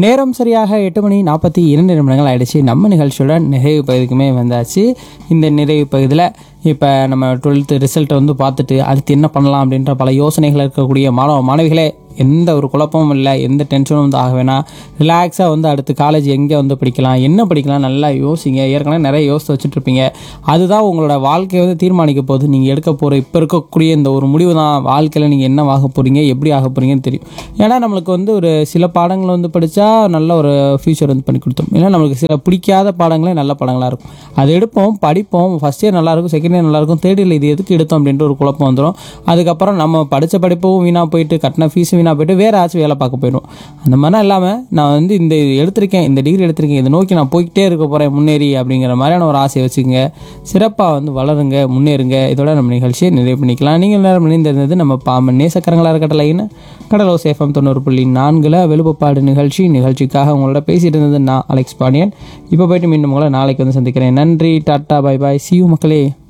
நேரம் சரியாக எட்டு மணி நாற்பத்தி இரண்டு நிமிடங்கள் ஆயிடுச்சு நம்ம நிகழ்ச்சியோட நிறைவு பகுதிக்குமே வந்தாச்சு இந்த நிறைவு பகுதியில் இப்போ நம்ம டுவெல்த்து ரிசல்ட்டை வந்து பார்த்துட்டு அடுத்து என்ன பண்ணலாம் அப்படின்ற பல யோசனைகள் இருக்கக்கூடிய மாணவ மாணவிகளே எந்த ஒரு குழப்பமும் இல்லை எந்த டென்ஷனும் வந்து ஆக வேணாம் ரிலாக்ஸாக வந்து அடுத்து காலேஜ் எங்கே வந்து படிக்கலாம் என்ன படிக்கலாம் நல்லா யோசிங்க ஏற்கனவே நிறைய யோசித்து வச்சுட்டு இருப்பீங்க அதுதான் உங்களோட வாழ்க்கையை வந்து தீர்மானிக்க போகுது நீங்கள் எடுக்க போகிற இப்போ இருக்கக்கூடிய இந்த ஒரு முடிவு தான் வாழ்க்கையில் நீங்கள் என்ன ஆக போகிறீங்க எப்படி ஆக போகிறீங்கன்னு தெரியும் ஏன்னா நம்மளுக்கு வந்து ஒரு சில பாடங்கள் வந்து படித்தா நல்ல ஒரு ஃபியூச்சர் வந்து பண்ணி கொடுத்தோம் ஏன்னா நம்மளுக்கு சில பிடிக்காத பாடங்களே நல்ல பாடங்களாக இருக்கும் அது எடுப்போம் படிப்போம் ஃபஸ்ட் இயர் நல்லாயிருக்கும் செகண்ட் இயர் நல்லாயிருக்கும் தேர்ட் இயர் இது எதுக்கு எடுத்தோம் அப்படின்ற ஒரு குழப்பம் வந்துடும் அதுக்கப்புறம் நம்ம படித்த படிப்பும் வீணாக போயிட்டு கட்டின ஃபீஸும் வீணாக போயிட்டு வேறு ஆச்சும் வேலை பார்க்க போயிடும் அந்த மாதிரிலாம் இல்லாமல் நான் வந்து இந்த இது எடுத்திருக்கேன் இந்த டிகிரி எடுத்திருக்கேன் இதை நோக்கி நான் போய்கிட்டே இருக்க போகிறேன் முன்னேறி அப்படிங்கிற மாதிரியான ஒரு ஆசையை வச்சுக்கோங்க சிறப்பாக வந்து வளருங்க முன்னேறுங்க இதோட நம்ம நிகழ்ச்சியை நிறைவு பண்ணிக்கலாம் நீங்கள் நேரம் இணைந்திருந்தது நம்ம பாம்பன் நேசக்கரங்களா இருக்கட்டலைன்னு கடலோ சேஃபம் தொண்ணூறு புள்ளி நான்கில் வெளுப்புப்பாடு நிகழ்ச்சி நிகழ்ச்சிக்காக உங்களோட பேசிட்டு இருந்தது நான் அலெக்ஸ் பாண்டியன் இப்போ போயிட்டு மீண்டும் உங்களை நாளைக்கு வந்து சந்திக்கிறேன் நன்றி டாட்டா பை பாய் சியூ மக்களே